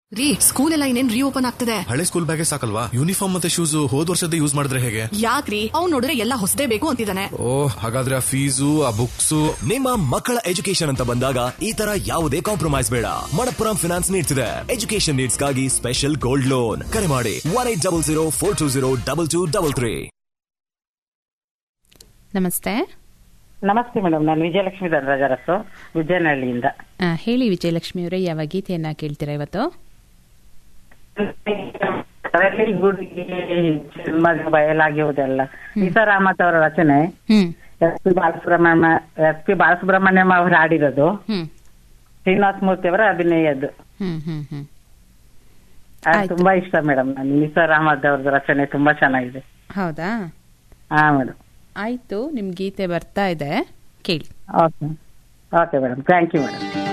ರೀ ಸ್ಕೂಲ್ ಎಲ್ಲ ಇನ್ನೇನ್ ರೀಓಪನ್ ಆಗ್ತದೆ ಹಳೆ ಸ್ಕೂಲ್ ಬ್ಯಾಗೆ ಸಾಕಲ್ವಾ ಯೂನಿಫಾರ್ಮ್ ಮತ್ತೆ ಶೂಸ್ ಹೋದ್ ವರ್ಷದ ಯೂಸ್ ಮಾಡಿದ್ರೆ ಹೇಗೆ ಯಾಕ್ರಿ ಅವ್ನ್ ನೋಡಿದ್ರೆ ಎಲ್ಲ ಹೊಸದೇ ಬೇಕು ಅಂತಿದ್ದಾನೆ ಓ ಹಾಗಾದ್ರೆ ಆ ಫೀಸು ಆ ಬುಕ್ಸು ನಿಮ್ಮ ಮಕ್ಕಳ ಎಜುಕೇಶನ್ ಅಂತ ಬಂದಾಗ ಈ ತರ ಯಾವುದೇ ಕಾಂಪ್ರಮೈಸ್ ಬೇಡ ಮಣಪ್ಪುರಂ ಫಿನಾನ್ಸ್ ನೀಡ್ತಿದೆ ಎಜುಕೇಶನ್ ನೀಡ್ಸ್ ಗಾಗಿ ಸ್ಪೆಷಲ್ ಗೋಲ್ಡ್ ಲೋನ್ ಕರೆ ಮಾಡಿ one eight double zero four two zero double two double three ನಮಸ್ತೆ ನಮಸ್ತೆ ಮೇಡಮ್ ನಾನು ವಿಜಯಲಕ್ಷ್ಮಿ ಧನರಾಜರಸು ವಿದ್ಯಾನಹಳ್ಳಿಯಿಂದ ಆ, ಹೇಳಿ ವಿಜಯಲಕ್ಷ್ಮಿ ಅವರೇ ಯಾವ ಗೀತೆಯನ್ನ ಕೇಳ್ತೀರಾ ಇವತ್ತು ಅದರಲ್ಲಿ ಗುಡಿಗೆ ಜನ್ಮದ ಬಯಲಾಗಿರುವುದೆಲ್ಲ ಸೀತಾರಾಮತ್ ಅವರ ರಚನೆ ಹ್ಮ್ S P Balasubrahmanya S P Balasubrahmanyam ಅವರು ಹಾಡಿರೋದು ಹ್ಮ್ ಶ್ರೀನಿವಾಸ ಮೂರ್ತಿ ಅವರ ಅಭಿನಯದ್ದು ಹ್ಮ್ ಹ್ಮ್ ಹ್ಮ್ ಅದು ಆಯ್ತು. ತುಂಬಾ ಇಷ್ಟ ಮೇಡಮ್ ನಾನು ನಿಸಾರ್ ಅಹಮದ್ ಅವ್ರದ್ದು ರಚನೆ ತುಂಬಾ ಚೆನ್ನಾಗಿದೆ ಹೌದಾ ಹಾ ಮೇಡಮ್ ಆಯ್ತು ನಿಮ್ ಗೀತೆ ಬರ್ತಾ ಇದೆ ಕೇಳಿ okay okay madam thank you madam